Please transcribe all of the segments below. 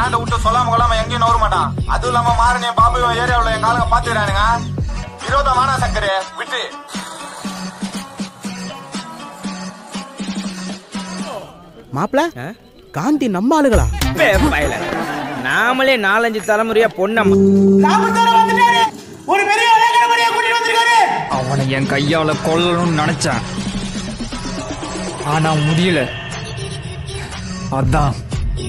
லேண்ட விட்டு சொல்லாம கொள்ளாம எங்கேயும் நவர மாட்டான் அதுவும் இல்லாம மாறனே பாபு ஏரியாவுல எங்க ஆளுங்க பாத்துக்கிறானுங்க விரோதம் வேணாம் சக்கரு விட்டு மாப்பிள காந்தி நம்ம ஆளுகளா பயல நாமளே நாலஞ்சு தலைமுறையா பொண்ணம்மா அவனை என் கையால கொல்லணும்னு நினைச்சேன் ஆனா முடியல அதான்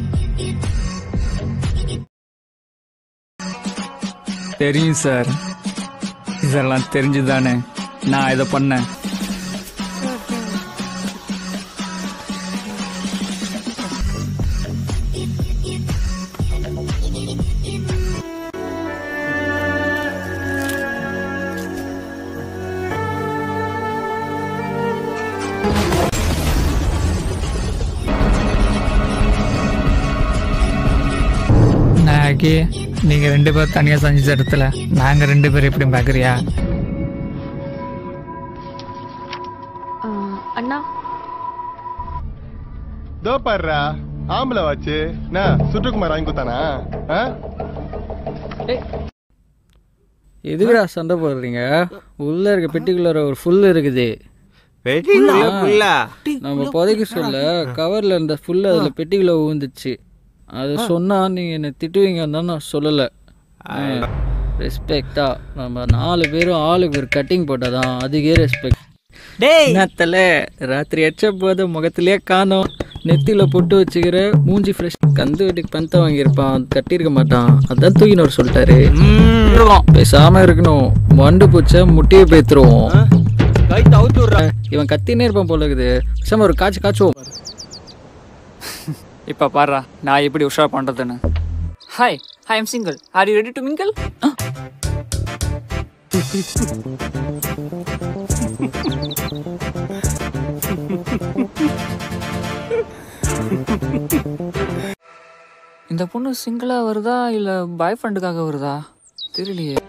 தெரியும் சார் இதெல்லாம் தெரிஞ்சுதானே நான் இதை பண்ணேன் நாகி நீங்க ரெண்டு பேரும் தனியா செஞ்ச இடத்துல நாங்க ரெண்டு பேரும் எப்படி பாக்குறியா அண்ணா தோ பாருடா ஆம்பளை வாச்சு நான் சுட்டுக்குமார் வாங்கி கொடுத்தானா ஆ? எதுக்குடா சண்டை போடுறீங்க உள்ள இருக்க பெட்டிக்குள்ளார ஒரு ஃபுல் இருக்குது வெட்டிங்களா புல்லா நம்ம புதைக்க சொல்ல கவர்ல இருந்த ஃபுல் அதுல பெட்டிக்குள்ள ஊந்துச்சு அது சொன்னா நீங்க என்ன திட்டுவீங்கன்னு தான் நான் சொல்லல ரெஸ்பெக்டா நம்ம நாலு பேரும் ஆளுக்கு ஒரு கட்டிங் போட்டாதான் அதுக்கே ரெஸ்பெக்ட் டேய் என்னத்தல ராத்திரி அடிச்ச போது முகத்திலேயே காணோம் நெத்தியில பொட்டு வச்சுக்கிற மூஞ்சி ஃப்ரெஷ் கந்து வீட்டுக்கு பந்த வாங்கியிருப்பான் கட்டியிருக்க மாட்டான் அதான் தூக்கினவர் சொல்லிட்டாரு பேசாம இருக்கணும் வண்டு பூச்ச முட்டியை பேத்துருவோம் கை தவுத்து விடுறா இவன் கத்தினே இருப்பான் போல இருக்குது பேசாம ஒரு காய்ச்சி காய்ச்சுவோம் இப்ப பாருடா நான் எப்படி உஷார் பண்றதுன்னு hi I am single are you ready to mingle இந்த பொண்ணு சிங்கிளா வருதா இல்ல பாய் ஃப்ரெண்டுக்காக வருதா தெரியலையே